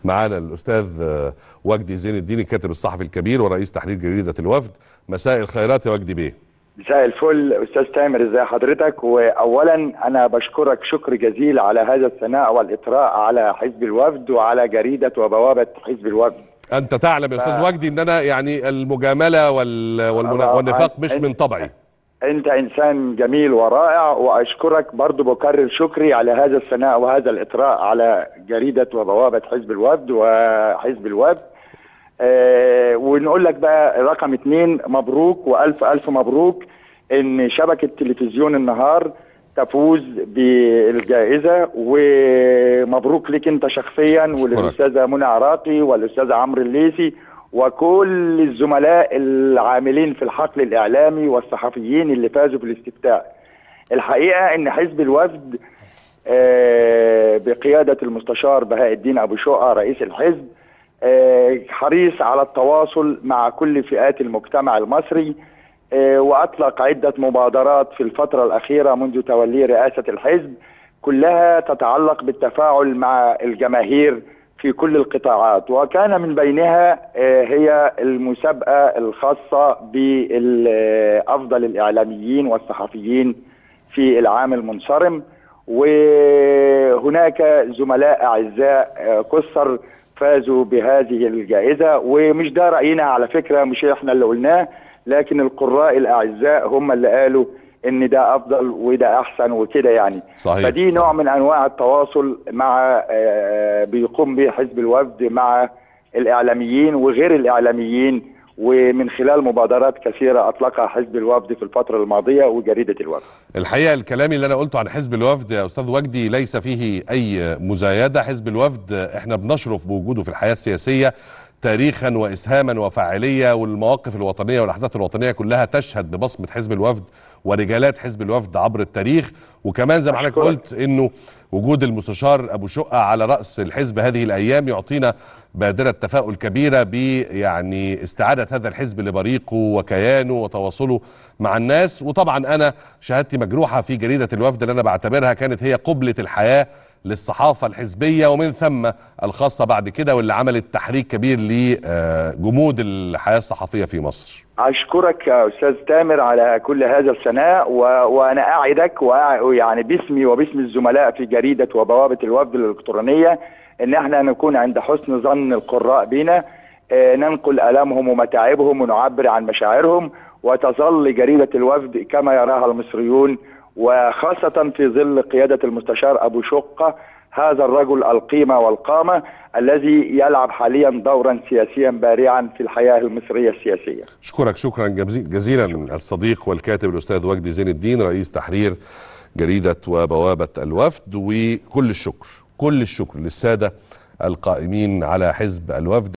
معانا الاستاذ وجدي زين الدين الكاتب الصحفي الكبير ورئيس تحرير جريده الوفد مساء الخيرات يا وجدي بيه مساء الفل استاذ تامر ازي حضرتك واولا انا بشكرك شكر جزيل على هذا الثناء والاطراء على حزب الوفد وعلى جريده وبوابه حزب الوفد انت تعلم يا استاذ وجدي ان انا يعني المجامله وال... والمنا... والنفاق مش من طبعي انت انسان جميل ورائع واشكرك برضو بكرر شكري على هذا الثناء وهذا الاطراء على جريده وبوابه حزب الوفد وحزب الوفد آه ونقول لك بقى رقم اتنين مبروك والف الف مبروك ان شبكه تلفزيون النهار تفوز بالجائزه ومبروك لك انت شخصيا وللاستاذه منى عراقي والاستاذ عمرو الليثي وكل الزملاء العاملين في الحقل الاعلامي والصحفيين اللي فازوا بالاستفتاء. الحقيقه ان حزب الوفد بقياده المستشار بهاء الدين ابو شقه رئيس الحزب حريص على التواصل مع كل فئات المجتمع المصري واطلق عده مبادرات في الفتره الاخيره منذ توليه رئاسه الحزب كلها تتعلق بالتفاعل مع الجماهير في كل القطاعات وكان من بينها هي المسابقه الخاصه بافضل الاعلاميين والصحفيين في العام المنصرم وهناك زملاء اعزاء كثر فازوا بهذه الجائزه ومش ده راينا على فكره مش احنا اللي قلناه لكن القراء الاعزاء هم اللي قالوا ان ده افضل وده احسن وكده يعني صحيح. فدي نوع من انواع التواصل مع بيقوم به حزب الوفد مع الاعلاميين وغير الاعلاميين ومن خلال مبادرات كثيرة أطلقها حزب الوفد في الفترة الماضية وجريدة الوفد الحقيقة الكلام اللي أنا قلته عن حزب الوفد يا أستاذ وجدي ليس فيه أي مزايدة حزب الوفد إحنا بنشرف بوجوده في الحياة السياسية تاريخا واسهاما وفاعليه والمواقف الوطنيه والاحداث الوطنيه كلها تشهد ببصمه حزب الوفد ورجالات حزب الوفد عبر التاريخ وكمان زي ما حضرتك قلت انه وجود المستشار ابو شقه على راس الحزب هذه الايام يعطينا بادره تفاؤل كبيره ب يعني استعاده هذا الحزب لبريقه وكيانه وتواصله مع الناس وطبعا انا شهادتي مجروحه في جريده الوفد اللي انا بعتبرها كانت هي قبله الحياه للصحافة الحزبية ومن ثم الخاصة بعد كده واللي عملت تحريك كبير لجمود الحياة الصحفية في مصر أشكرك يا أستاذ تامر على كل هذا الثناء و... وأنا أعدك ويعني باسمي وباسم الزملاء في جريدة وبوابة الوفد الإلكترونية إن احنا نكون عند حسن ظن القراء بنا آه ننقل آلامهم ومتاعبهم ونعبر عن مشاعرهم وتظل جريدة الوفد كما يراها المصريون وخاصة في ظل قيادة المستشار أبو شقة هذا الرجل القيمة والقامة الذي يلعب حاليا دورا سياسيا بارعا في الحياة المصرية السياسية أشكرك شكرا جزيلا الصديق والكاتب الأستاذ وجدي زين الدين رئيس تحرير جريدة وبوابة الوفد وكل الشكر كل الشكر للسادة القائمين على حزب الوفد